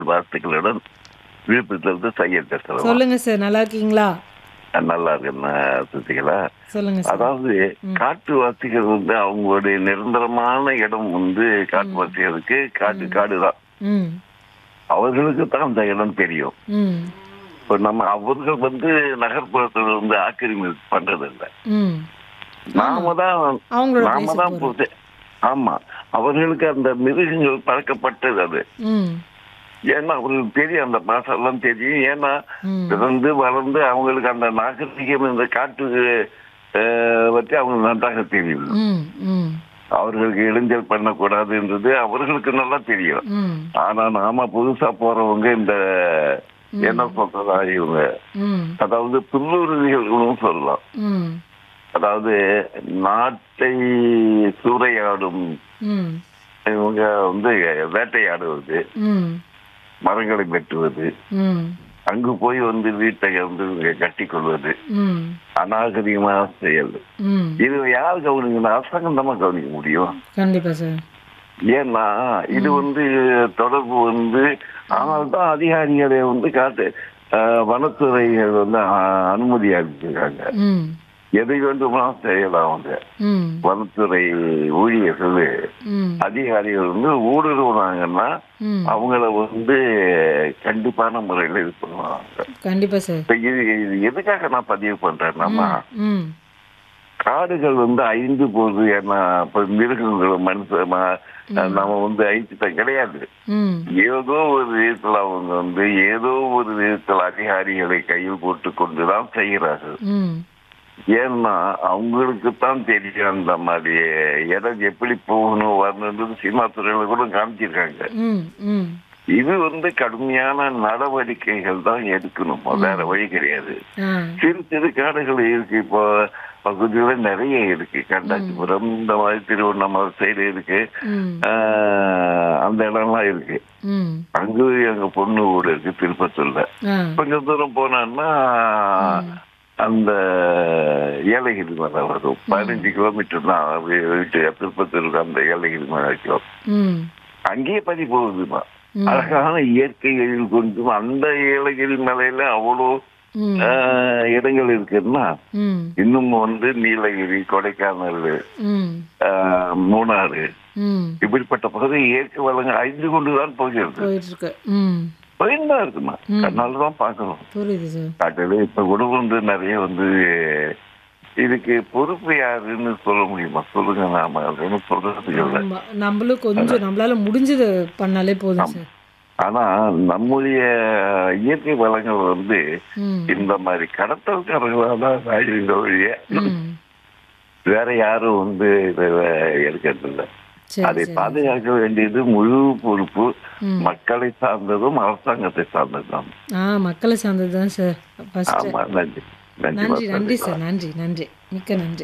வார்த்தைகளுடன் விழுப்புரத்திலிருந்து சையத் பேசுறேன் சொல்லுங்க சார் நல்லா இருக்கீங்களா நல்லா இருக்குன்னு சுத்திகளா சொல்லுங்க சார் அதாவது காட்டுவாசிகள் வந்து அவங்களுடைய நிரந்தரமான இடம் வந்து காட்டுவாசிகளுக்கு காட்டு காடு தான் ம் அவர்களுக்கு தான் அந்த இடம் தெரியும் ம் இப்போ நம்ம அவர்கள் வந்து நகர்ப்புறத்தில் வந்து ஆக்கிரமிப்பு பண்றது இல்லை ம் நாம தான் அவங்களோட நாம place தான் போறோம். புது- ஆமா அவர்களுக்கு அந்த மிருகங்கள் பழக்கப்பட்டது அது ம் ஏன்னா அவங்களுக்கு தெரியும் அந்த பாஷெல்லாம் தெரியும் ஏன்னா ம் பிறந்து வளர்ந்து அவங்களுக்கு அந்த நாகரிகம் இந்த காட்டு அஹ், பற்றி அவங்களுக்கு நன்றாக தெரியும் ம் ம் அவர்களுக்கு இளைஞர் பண்ணக்கூடாதுன்றது அவர்களுக்கு நல்லா தெரியும் ம் ஆனா நாம புதுசா போறவங்க இந்த என்ன சொல்றதா இவங்க ம் அதாவது புல்லுறுதிகளும் சொல்லலாம் ம் அதாவது நாட்டை சூறையாடும் ம் இவங்க வந்து வேட்டையாடுவது ம் மரங்களை வெட்டுவது ம் அங்கு போய் வந்து வீட்டை வந்து கட்டி கொள்வது ம் அநாகரிகமான செயல் ம் இது யார் கவனிக்கணும் அரசாங்கம் தான் கவனிக்க முடியும் கண்டிப்பா சார் ஏன்னா இது வந்து தொடர்பு வந்து ஆனால் தான் அதிகாரிகளை வந்து காட்டு ஆஹ், வனத்துறைகள் வந்து ஆஹ், அனுமதி அளிச்சிருக்காங்க ம் எதை வேண்டுமானாலும் செய்யலாம் அவங்க ம் வனத்துறை ஊழியர்கள் ம் அதிகாரிகள் வந்து ஊடுருவுனாங்கன்னா ம் அவங்கள வந்து கண்டிப்பான முறையில் இது பண்ணுவாங்க கண்டிப்பா சார் இப்ப இது இது எதுக்காக நான் பதிவு பண்றேன்னா ம் காடுகள் வந்து அழிந்து போகுது ஏன்னா இப்ப மிருகங்கள் மனுஷ ம- நம்ம வந்து அழிச்சிட்ட கிடையாது ம் ஏதோ ஒரு விதத்துல அவங்க வந்து ஏதோ ஒரு விதத்துல அதிகாரிகளை கையில் போட்டு கொண்டுதான் செய்கிறார்கள் ம் ஏன்னா அவங்களுக்கு தான் தெரியும் அந்த மாதிரி இடம் எப்படி போகணும் வரணுன்றது சினிமா துறையில கூட காமிச்சிருக்காங்க ம் ம் இது வந்து கடுமையான நடவடிக்கைகள் தான் எடுக்கணும் வேற வழி கிடையாது ஆ சிறு சிறு காடுகள் இருக்கு இப்போ பகுதியில நிறைய இருக்கு கண்டாச்சிபுரம் இந்த மாதிரி திருவண்ணாமலை சைடு இருக்கு ம் ஆஹ் அந்த இடம்லாம் இருக்கு ம் அங்கு எங்க பொண்ணு வீடு இருக்கு திருப்பத்தூர்ல ஆ கொஞ்சம் தூரம் போனான்னா அந்த ஏலகிரி மலை வரும் பதினஞ்சு கிலோமீட்டர் தான் வீ- வீட்டு திருப்பத்தூருக்கு அந்த ஏலகிரி மலை வரைக்கும் ம் அங்கேயே பதி போகுதுமா ம். அழகான இயற்கை எழில் கொஞ்சம் அந்த ஏலகிரி மலையில அவ்வளோ ம் ஆஹ், இடங்கள் இருக்குன்னா ம் இன்னும் வந்து நீலகிரி கொடைக்கானல் ம் ஆஹ், மூணாறு ம் இப்படிப்பட்ட பகுதி இயற்கை வளங்கள் அழிந்து கொண்டுதான் போகிறது போயிட்டு இருக்கு ம் பயந்தா இருக்குமா அதனால தான் பார்க்கணும் புரியுது சார் காட்டுல இப்ப கூட வந்து நிறைய வந்து இதுக்கு பொறுப்பு யாருன்னு சொல்ல முடியுமா சொல்லுங்க நாம அது ஒண்ணும் சொல்றதுக்கு இல்லை ஆமா நம்மளும் கொஞ்சம் நம்மளால முடிஞ்சது பண்ணாலே போதும் சார் ஆனா நம்முடைய இயற்கை வளங்கள் வந்து ம் இந்த மாதிரி கடத்தல்காரர்களாக தான் ஆயுத ஒழிய ம் வேற யாரும் வந்து இதை எடுக்கிறது இல்லை சரி அதை சரி பாதுகாக்க வேண்டியது முழு பொறுப்பு ம். மக்களை சார்ந்ததும் அரசாங்கத்தை சார்ந்ததும் ஆ மக்களை சார்ந்தது தான் சார் ஃபர்ஸ்ட் ஆமா நன்றி நன்றி நன்றி நன்றி வசந்தி. சார் நன்றி நன்றி மிக்க நன்றி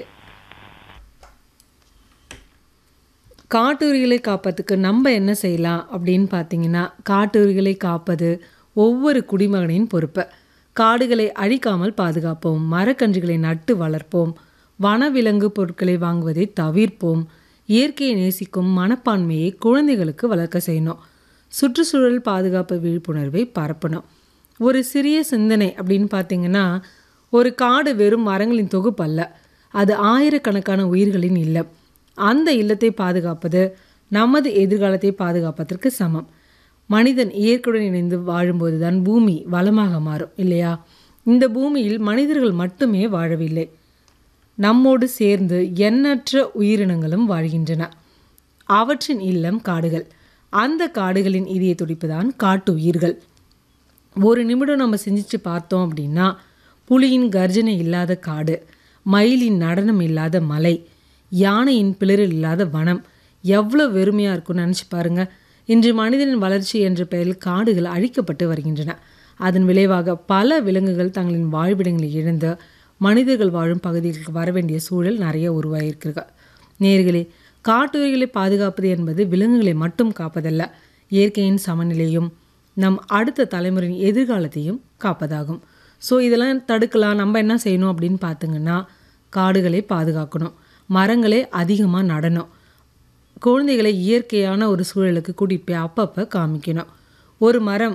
காட்டுரிகளை காப்பதுக்கு நம்ம என்ன செய்யலாம் அப்படின்னு பார்த்தீங்கன்னா காட்டுரிகளை காப்பது ஒவ்வொரு குடிமகனின் பொறுப்பு காடுகளை அழிக்காமல் பாதுகாப்போம் மரக்கன்றுகளை நட்டு வளர்ப்போம் வனவிலங்கு பொருட்களை வாங்குவதை தவிர்ப்போம் இயற்கையை நேசிக்கும் மனப்பான்மையை குழந்தைகளுக்கு வளர்க்க செய்யணும் சுற்றுச்சூழல் பாதுகாப்பு விழிப்புணர்வை பரப்பணும் ஒரு சிறிய சிந்தனை அப்படின்னு பார்த்தீங்கன்னா ஒரு காடு வெறும் மரங்களின் தொகுப்பு அல்ல அது ஆயிரக்கணக்கான உயிர்களின் இல்லம் அந்த இல்லத்தை பாதுகாப்பது நமது எதிர்காலத்தை பாதுகாப்பதற்கு சமம் மனிதன் இயற்கையுடன் இணைந்து வாழும்போது தான் பூமி வளமாக மாறும் இல்லையா இந்த பூமியில் மனிதர்கள் மட்டுமே வாழவில்லை நம்மோடு சேர்ந்து எண்ணற்ற உயிரினங்களும் வாழ்கின்றன அவற்றின் இல்லம் காடுகள் அந்த காடுகளின் இதய துடிப்பு தான் காட்டு உயிர்கள் ஒரு நிமிடம் நம்ம சிந்திச்சு பார்த்தோம் அப்படின்னா புலியின் கர்ஜனை இல்லாத காடு மயிலின் நடனம் இல்லாத மலை யானையின் பிளரில் இல்லாத வனம் எவ்வளோ வெறுமையாக இருக்கும்னு நினச்சி பாருங்க இன்று மனிதனின் வளர்ச்சி என்ற பெயரில் காடுகள் அழிக்கப்பட்டு வருகின்றன அதன் விளைவாக பல விலங்குகள் தங்களின் வாழ்விடங்களை இழந்து மனிதர்கள் வாழும் பகுதிகளுக்கு வர வேண்டிய சூழல் நிறைய உருவாகியிருக்கிறது நேர்களே காட்டுயிர்களை பாதுகாப்பது என்பது விலங்குகளை மட்டும் காப்பதல்ல இயற்கையின் சமநிலையும் நம் அடுத்த தலைமுறையின் எதிர்காலத்தையும் காப்பதாகும் ஸோ இதெல்லாம் தடுக்கலாம் நம்ம என்ன செய்யணும் அப்படின்னு பார்த்திங்கன்னா காடுகளை பாதுகாக்கணும் மரங்களை அதிகமாக நடணும் குழந்தைகளை இயற்கையான ஒரு சூழலுக்கு கூட்டிகிட்டு போய் அப்பப்போ காமிக்கணும் ஒரு மரம்